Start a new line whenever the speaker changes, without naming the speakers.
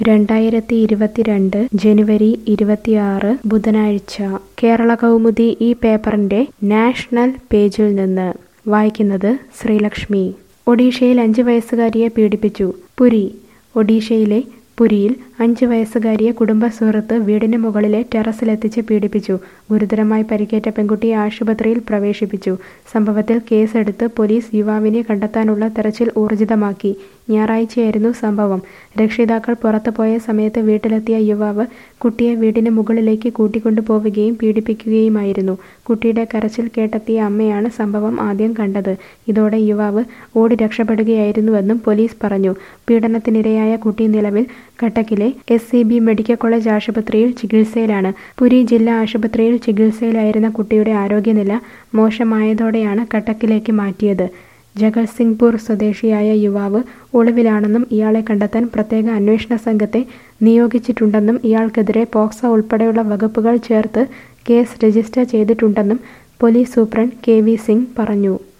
രണ്ടായിരത്തി ഇരുപത്തിരണ്ട് ജനുവരി ഇരുപത്തിയാറ് ബുധനാഴ്ച കേരള കൗമുദി ഈ പേപ്പറിന്റെ നാഷണൽ പേജിൽ നിന്ന് വായിക്കുന്നത് ശ്രീലക്ഷ്മി ഒഡീഷയിൽ അഞ്ച് വയസ്സുകാരിയെ പീഡിപ്പിച്ചു പുരി ഒഡീഷയിലെ പുരിയിൽ അഞ്ച് വയസ്സുകാരിയെ കുടുംബ സുഹൃത്ത് വീടിന് മുകളിലെ ടെറസിലെത്തിച്ച് പീഡിപ്പിച്ചു ഗുരുതരമായി പരിക്കേറ്റ പെൺകുട്ടിയെ ആശുപത്രിയിൽ പ്രവേശിപ്പിച്ചു സംഭവത്തിൽ കേസെടുത്ത് പോലീസ് യുവാവിനെ കണ്ടെത്താനുള്ള തെരച്ചിൽ ഊർജിതമാക്കി ഞായറാഴ്ചയായിരുന്നു സംഭവം രക്ഷിതാക്കൾ പുറത്തു പോയ സമയത്ത് വീട്ടിലെത്തിയ യുവാവ് കുട്ടിയെ വീടിന് മുകളിലേക്ക് കൂട്ടിക്കൊണ്ടു പോവുകയും പീഡിപ്പിക്കുകയുമായിരുന്നു കുട്ടിയുടെ കരച്ചിൽ കേട്ടെത്തിയ അമ്മയാണ് സംഭവം ആദ്യം കണ്ടത് ഇതോടെ യുവാവ് ഓടി രക്ഷപ്പെടുകയായിരുന്നുവെന്നും പോലീസ് പറഞ്ഞു പീഡനത്തിനിരയായ കുട്ടി നിലവിൽ കട്ടക്കിലെ S C B medical college ആശുപത്രിയിൽ ചികിത്സയിലാണ് പുരി ജില്ലാ ആശുപത്രിയിൽ ചികിത്സയിലായിരുന്ന കുട്ടിയുടെ ആരോഗ്യനില മോശമായതോടെയാണ് കട്ടക്കിലേക്ക് മാറ്റിയത് ജഗത്സിംഗ്പൂർ സ്വദേശിയായ യുവാവ് ഒളിവിലാണെന്നും ഇയാളെ കണ്ടെത്താൻ പ്രത്യേക അന്വേഷണ സംഘത്തെ നിയോഗിച്ചിട്ടുണ്ടെന്നും ഇയാൾക്കെതിരെ പോക്സോ ഉൾപ്പെടെയുള്ള വകുപ്പുകൾ ചേർത്ത് കേസ് രജിസ്റ്റർ ചെയ്തിട്ടുണ്ടെന്നും police superintendent K V Singh പറഞ്ഞു